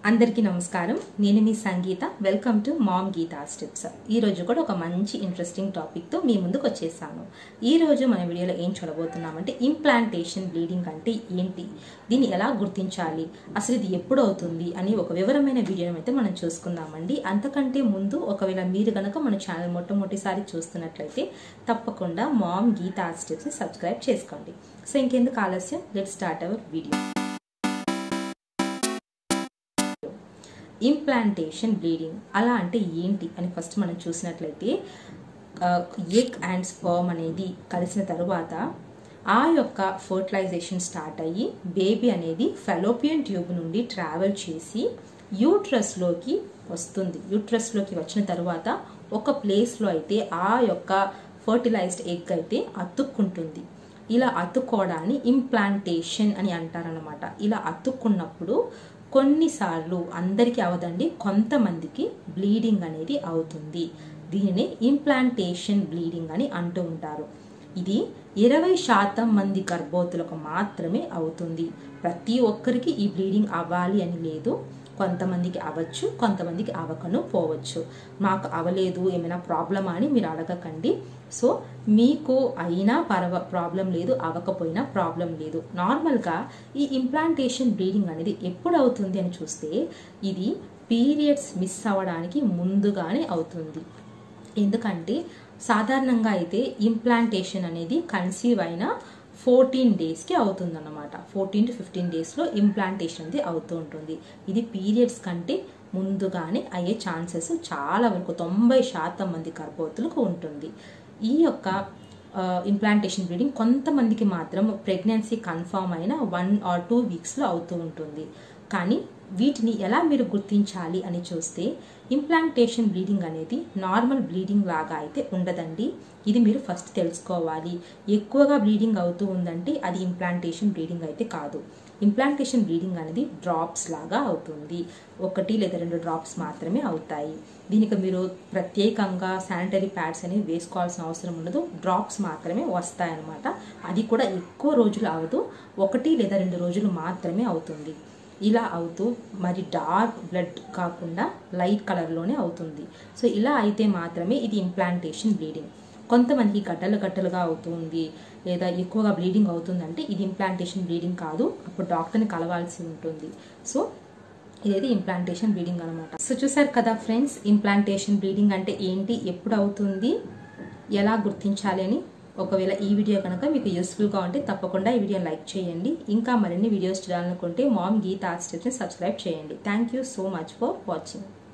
అందరికీ నమస్కారం నేను మీ Sangeetha welcome to mom Geetha steps ఈ రోజు కూడా ఒక మంచి ఇంట్రెస్టింగ్ టాపిక్తో మీ ముందుకు వచ్చేసాను ఈ రోజు మన వీడియోలో ఏం చూడబోతున్నామంటే ఇంప్లాంటేషన్ బ్లీడింగ్ అంటే ఏంటి దీన్ని ఎలా గుర్తించాలి అసలు ఇది ఎప్పుడు అవుతుంది అని ఒక వివరమైన వీడియోని అయితే మనం చూసుకుందామండి అంతకంటే ముందు ఒకవేళ మీరు కనుక మన ఛానల్ మొట్టమొదటిసారి చూస్తున్నట్లయితే తప్పకుండా మామ్ గీతా స్టిప్స్ని సబ్స్క్రైబ్ చేసుకోండి సో ఇంకెందుకు ఆలస్యం let start our video implantation bleeding అలా అంటే ఏంటి అని ఫస్ట్ మనం చూసినట్లయితే ఎగ్ అండ్ స్పర్మ్ అనేది కలిసిన తరువాత ఆ యొక్క ఫర్టిలైజేషన్ స్టార్ట్ అయ్యి బేబీ అనేది ఫెలోపియన్ ట్యూబ్ నుండి ట్రావెల్ చేసి యూట్రస్లోకి వస్తుంది యూట్రస్లోకి వచ్చిన తర్వాత ఒక ప్లేస్లో అయితే ఆ యొక్క ఫర్టిలైజ్డ్ ఎగ్ అయితే అతుక్కుంటుంది ఇలా అతుక్కోవడాన్ని ఇంప్లాంటేషన్ అని అంటారనమాట ఇలా అతుక్కున్నప్పుడు కొన్నిసార్లు అందరికీ అవదండి కొంతమందికి బ్లీడింగ్ అనేది అవుతుంది దీనిని ఇంప్లాంటేషన్ బ్లీడింగ్ అని అంటూ ఉంటారు ఇది ఇరవై శాతం మంది గర్భవతులకు మాత్రమే అవుతుంది ప్రతి ఒక్కరికి ఈ బ్లీడింగ్ అవ్వాలి అని లేదు కొంతమందికి అవ్వచ్చు కొంతమందికి అవ్వకను పోవచ్చు మాకు అవ్వలేదు ఏమైనా ప్రాబ్లమా అని మీరు అడగకండి సో మీకు అయినా పర్వ ప్రాబ్లం లేదు అవ్వకపోయినా ప్రాబ్లం లేదు నార్మల్గా ఈ ఇంప్లాంటేషన్ బ్లీడింగ్ అనేది ఎప్పుడు అవుతుంది అని చూస్తే ఇది పీరియడ్స్ మిస్ అవ్వడానికి ముందుగానే అవుతుంది ఎందుకంటే సాధారణంగా అయితే ఇంప్లాంటేషన్ అనేది కన్సీవ్ అయిన ఫోర్టీన్ డేస్కి అవుతుంది అనమాట ఫోర్టీన్ టు ఫిఫ్టీన్ డేస్లో ఇంప్లాంటేషన్ అనేది అవుతూ ఉంటుంది ఇది పీరియడ్స్ కంటే ముందుగానే అయ్యే ఛాన్సెస్ చాలా వరకు తొంభై శాతం మంది గర్భవతులకు ఉంటుంది ఈ యొక్క ఇంప్లాంటేషన్ బ్లీడింగ్ కొంతమందికి మాత్రం ప్రెగ్నెన్సీ కన్ఫర్మ్ అయిన వన్ ఆర్ టూ వీక్స్లో అవుతూ ఉంటుంది కానీ వీటిని ఎలా మీరు గుర్తించాలి అని చూస్తే ఇంప్లాంటేషన్ బ్లీడింగ్ అనేది నార్మల్ బ్లీడింగ్ లాగా అయితే ఉండదండి ఇది మీరు ఫస్ట్ తెలుసుకోవాలి ఎక్కువగా బ్లీడింగ్ అవుతూ ఉందంటే అది ఇంప్లాంటేషన్ బ్లీడింగ్ అయితే కాదు ఇంప్లాంటేషన్ బ్లీడింగ్ అనేది డ్రాప్స్ లాగా అవుతుంది ఒకటి లేదా రెండు డ్రాప్స్ మాత్రమే అవుతాయి దీనికి మీరు ప్రత్యేకంగా శానిటరీ ప్యాడ్స్ అనేవి వేసుకోవాల్సిన అవసరం ఉండదు డ్రాప్స్ మాత్రమే వస్తాయన్నమాట అది కూడా ఎక్కువ రోజులు అవదు ఒకటి లేదా రెండు రోజులు మాత్రమే అవుతుంది ఇలా అవుతూ మరి డార్క్ బ్లడ్ కాకుండా లైట్ కలర్లోనే అవుతుంది సో ఇలా అయితే మాత్రమే ఇది ఇంప్లాంటేషన్ బ్లీడింగ్ కొంతమందికి గడ్డలు గడ్డలుగా అవుతుంది లేదా ఎక్కువగా బ్లీడింగ్ అవుతుందంటే ఇది ఇంప్లాంటేషన్ బ్లీడింగ్ కాదు అప్పుడు డాక్టర్ని కలవాల్సి ఉంటుంది సో ఇదైతే ఇంప్లాంటేషన్ బ్లీడింగ్ అనమాట సో చూసారు కదా ఫ్రెండ్స్ ఇంప్లాంటేషన్ బ్లీడింగ్ అంటే ఏంటి ఎప్పుడు అవుతుంది ఎలా గుర్తించాలి అని ఒకవేళ ఈ వీడియో కనుక మీకు యూస్ఫుల్గా ఉంటే తప్పకుండా ఈ వీడియో లైక్ చేయండి ఇంకా మరిన్ని వీడియోస్ చూడాలనుకుంటే మామ్ గీతా స్టెప్స్ని సబ్స్క్రైబ్ చేయండి thank you so much for watching